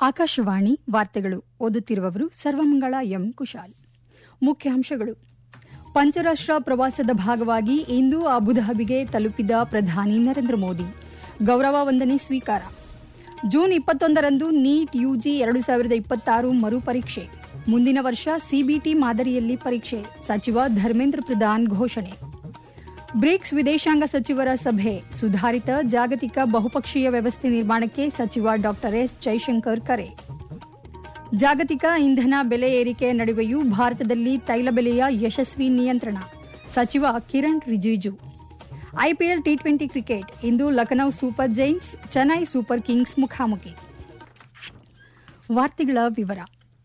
ಆಕಾಶವಾಣಿ ವಾರ್ತೆಗಳು ಓದುತ್ತಿರುವವರು ಸರ್ವಮಂಗಳ ಎಂ ಕುಶಾಲ್ ಮುಖ್ಯಾಂಶಗಳು ಪಂಚರಾಷ್ಟ ಪ್ರವಾಸದ ಭಾಗವಾಗಿ ಇಂದು ಅಬುಧಾಬಿಗೆ ತಲುಪಿದ ಪ್ರಧಾನಿ ನರೇಂದ್ರ ಮೋದಿ ಗೌರವ ವಂದನೆ ಸ್ವೀಕಾರ ಜೂನ್ ಇಪ್ಪತ್ತೊಂದರಂದು ನೀಟ್ ಯುಜಿ ಎರಡು ಸಾವಿರದ ಇಪ್ಪತ್ತಾರು ಮರುಪರೀಕ್ಷೆ ಮುಂದಿನ ವರ್ಷ ಸಿಬಿಟಿ ಮಾದರಿಯಲ್ಲಿ ಪರೀಕ್ಷೆ ಸಚಿವ ಧರ್ಮೇಂದ್ರ ಪ್ರಧಾನ್ ಘೋಷಣೆ ಬ್ರಿಕ್ಸ್ ವಿದೇಶಾಂಗ ಸಚಿವರ ಸಭೆ ಸುಧಾರಿತ ಜಾಗತಿಕ ಬಹುಪಕ್ಷೀಯ ವ್ಯವಸ್ಥೆ ನಿರ್ಮಾಣಕ್ಕೆ ಸಚಿವ ಡಾ ಎಸ್ ಜೈಶಂಕರ್ ಕರೆ ಜಾಗತಿಕ ಇಂಧನ ಬೆಲೆ ಏರಿಕೆಯ ನಡುವೆಯೂ ಭಾರತದಲ್ಲಿ ತೈಲ ಬೆಲೆಯ ಯಶಸ್ವಿ ನಿಯಂತ್ರಣ ಸಚಿವ Kiren Rijiju IPL T twenty cricket ಇಂದು Lucknow super giants Chennai super kings ಮುಖಾಮುಖಿ ವಾರ್ತೆಗಳ ವಿವರ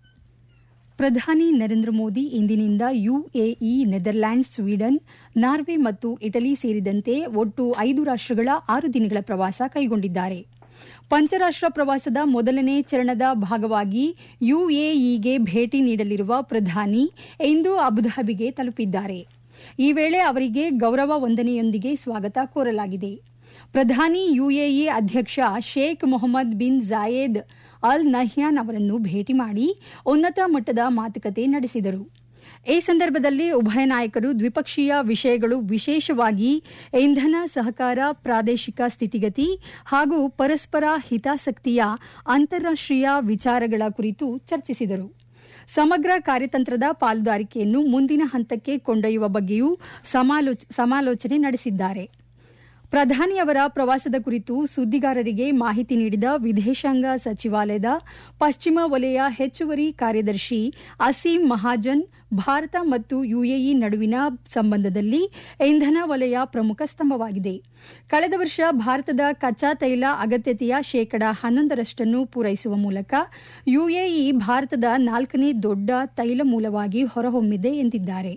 ಪ್ರಧಾನಿ ನರೇಂದ್ರ ಮೋದಿ ಇಂದಿನಿಂದ ಯುಎಇ ನೆದರ್ಲ್ಯಾಂಡ್ಸ್ ಸ್ವೀಡನ್ ನಾರ್ವೆ ಮತ್ತು ಇಟಲಿ ಸೇರಿದಂತೆ ಒಟ್ಟು ಐದು ರಾಷ್ಟಗಳ ಆರು ದಿನಗಳ ಪ್ರವಾಸ ಕೈಗೊಂಡಿದ್ದಾರೆ ಪಂಚರಾಷ್ಟ ಪ್ರವಾಸದ ಮೊದಲನೇ ಚರಣದ ಭಾಗವಾಗಿ ಯುಎಇಗೆ ಭೇಟಿ ನೀಡಲಿರುವ ಪ್ರಧಾನಿ ಇಂದು ಅಬುಧಾಬಿಗೆ ತಲುಪಿದ್ದಾರೆ ಈ ವೇಳೆ ಅವರಿಗೆ ಗೌರವ ವಂದನೆಯೊಂದಿಗೆ ಸ್ವಾಗತ ಕೋರಲಾಗಿದೆ ಪ್ರಧಾನಿ ಯುಎಇ ಅಧ್ಯಕ್ಷ Sheikh Mohammed bin ಜಾಯೇದ್ Al Nahyan ಅವರನ್ನು ಭೇಟಿ ಮಾಡಿ ಉನ್ನತ ಮಟ್ಟದ ಮಾತುಕತೆ ನಡೆಸಿದರು ಈ ಸಂದರ್ಭದಲ್ಲಿ ಉಭಯ ನಾಯಕರು ದ್ವಿಪಕ್ಷೀಯ ವಿಷಯಗಳು ವಿಶೇಷವಾಗಿ ಇಂಧನ ಸಹಕಾರ ಪ್ರಾದೇಶಿಕ ಸ್ಥಿತಿಗತಿ ಹಾಗೂ ಪರಸ್ಪರ ಹಿತಾಸಕ್ತಿಯ ಅಂತಾರಾಷ್ಟೀಯ ವಿಚಾರಗಳ ಕುರಿತು ಚರ್ಚಿಸಿದರು ಸಮಗ್ರ ಕಾರ್ಯತಂತ್ರದ ಪಾಲುದಾರಿಕೆಯನ್ನು ಮುಂದಿನ ಹಂತಕ್ಕೆ ಕೊಂಡೊಯ್ಯುವ ಬಗ್ಗೆಯೂ ಸಮಾಲೋಚನೆ ನಡೆಸಿದ್ದಾರೆ ಪ್ರಧಾನಿ ಅವರ ಪ್ರವಾಸದ ಕುರಿತು ಸುದ್ದಿಗಾರರಿಗೆ ಮಾಹಿತಿ ನೀಡಿದ ವಿದೇಶಾಂಗ ಸಚಿವಾಲಯದ ಪಶ್ಚಿಮ ವಲಯ ಹೆಚ್ಚುವರಿ ಕಾರ್ಯದರ್ಶಿ ಅಸೀಂ ಮಹಾಜನ್ ಭಾರತ ಮತ್ತು ಯುಎಇ ನಡುವಿನ ಸಂಬಂಧದಲ್ಲಿ ಇಂಧನ ವಲಯ ಪ್ರಮುಖ ಸ್ತಂಭವಾಗಿದೆ ಕಳೆದ ವರ್ಷ ಭಾರತದ ಕಚ್ಚಾ ತೈಲ ಅಗತ್ಯತೆಯ ಶೇಕಡಾ ಹನ್ನೊಂದರಷ್ಟನ್ನು ಪೂರೈಸುವ ಮೂಲಕ ಯುಎಇ ಭಾರತದ ನಾಲ್ಕನೇ ದೊಡ್ಡ ತೈಲ ಮೂಲವಾಗಿ ಹೊರಹೊಮ್ಮಿದೆ ಎಂದಿದ್ದಾರೆ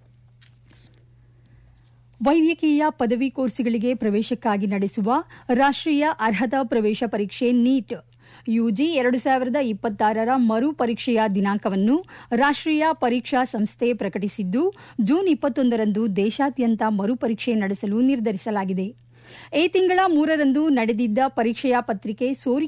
ವೈದ್ಯಕೀಯ ಪದವಿ ಕೋರ್ಸುಗಳಿಗೆ ಪ್ರವೇಶಕ್ಕಾಗಿ ನಡೆಸುವ ರಾಷ್ಟೀಯ ಅರ್ಹತಾ ಪ್ರವೇಶ ಪರೀಕ್ಷೆ ನೀಟ್ ಯುಜಿ ಎರಡು ಸಾವಿರದ ಇಪ್ಪತ್ತಾರರ ಮರು ಪರೀಕ್ಷೆಯ ದಿನಾಂಕವನ್ನು ರಾಷ್ಟೀಯ ಪರೀಕ್ಷಾ ಸಂಸ್ಥೆ ಪ್ರಕಟಿಸಿದ್ದು ಜೂನ್ ಇಪ್ಪತ್ತೊಂದರಂದು ದೇಶಾದ್ಯಂತ ಮರುಪರೀಕ್ಷೆ ನಡೆಸಲು ನಿರ್ಧರಿಸಲಾಗಿದೆ ಈ ತಿಂಗಳ ಮೂರರಂದು ನಡೆದಿದ್ದ ಪರೀಕ್ಷೆಯ ಪತ್ರಿಕೆ ಸೋರಿಕೆ